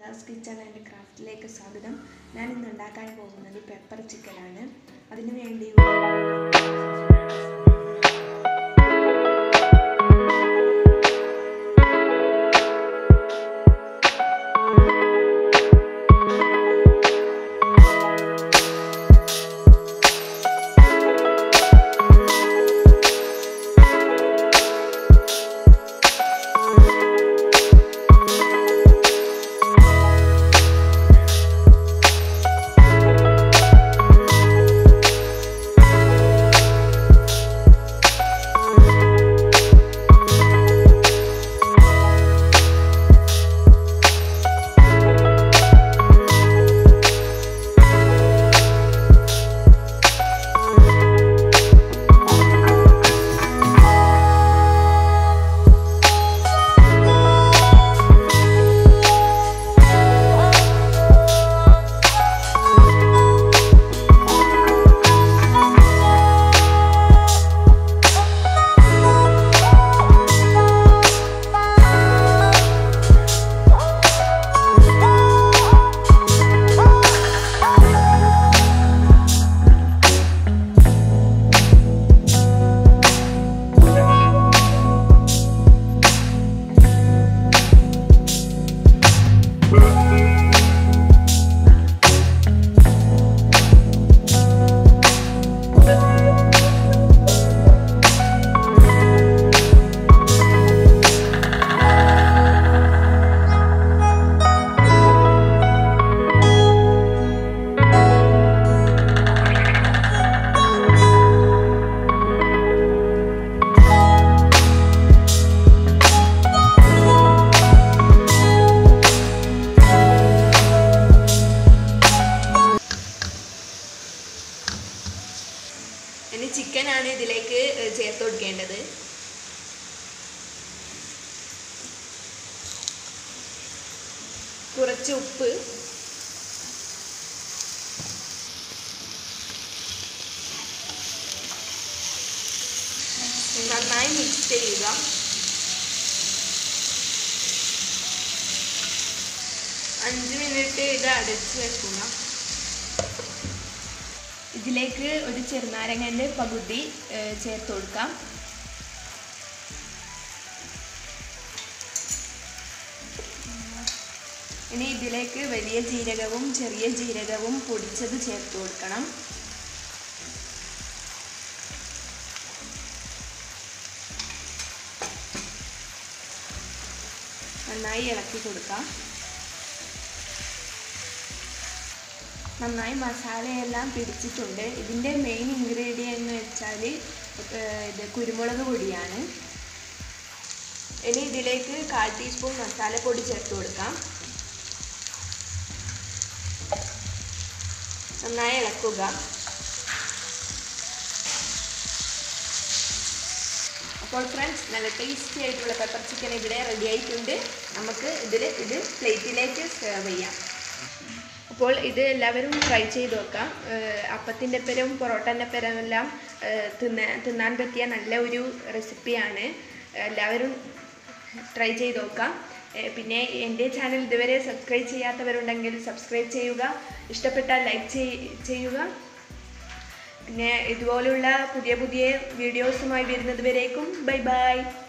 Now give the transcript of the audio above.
Las kitchen and ക്രാഫ്റ്റിലേക്ക് സ്വാഗതം ഞാൻ ഇന്ന് ഉണ്ടാക്കാൻ പോകുന്നത് പെപ്പർ ചിക്കനാണ് അതിനു വേണ്ടി ഇനി ചിക്കനാണ് ഇതിലേക്ക് ചേർത്ത് കൊടുക്കേണ്ടത് കുറച്ച് ഉപ്പ് നന്നായി മിക്സ് ചെയ്യുക അഞ്ച് മിനിറ്റ് ഇത് അടച്ച് വെക്കുക ഇതിലേക്ക് ഒരു ചെറുനാരങ്ങൻ്റെ പകുതി ഏഹ്, ചേർത്ത് കൊടുക്കാം ഇനി ഇതിലേക്ക് വലിയ ജീരകവും ചെറിയ ജീരകവും പൊടിച്ചത് ചേർത്ത് കൊടുക്കണം നന്നായി ഇളക്കി കൊടുക്കാം നന്നായി മസാലയെല്ലാം പിടിച്ചിട്ടുണ്ട് ഇതിൻ്റെ മെയിൻ ഇൻഗ്രീഡിയൻ്റ് എന്ന് വെച്ചാൽ ഇത് കുരുമുളക് പൊടിയാണ് ഇനി ഇതിലേക്ക് കാൽ ടീസ്പൂൺ മസാലപ്പൊടി ചേർത്ത് കൊടുക്കാം നന്നായി ഇളക്കുക അപ്പോൾ ഫ്രണ്ട്സ് നല്ല ടേസ്റ്റി ആയിട്ടുള്ള പെപ്പർ ചിക്കൻ ഇവിടെ റെഡി ആയിട്ടുണ്ട് നമുക്ക് ഇതിൽ ഇത് പ്ലേറ്റിലേക്ക് സെർവ് ചെയ്യാം അപ്പോൾ ഇത് എല്ലാവരും ട്രൈ ചെയ്ത് നോക്കാം അപ്പത്തിൻ്റെ പെരും പൊറോട്ടൻ്റെ പെരും എല്ലാം തിന്നാൻ തിന്നാൻ പറ്റിയ നല്ല ഒരു റെസിപ്പിയാണ് എല്ലാവരും ട്രൈ ചെയ്ത് നോക്കാം ഏഹ് പിന്നെ എൻ്റെ ചാനൽ ഇതുവരെ സബ്സ്ക്രൈബ് ചെയ്യാത്തവരുണ്ടെങ്കിൽ സബ്സ്ക്രൈബ് ചെയ്യുക ഇഷ്ടപ്പെട്ടാൽ ലൈക്ക് ചെയ്യുക പിന്നെ ഇതുപോലുള്ള പുതിയ പുതിയ വീഡിയോസുമായി വരുന്നത് വരേക്കും ബൈ ബൈ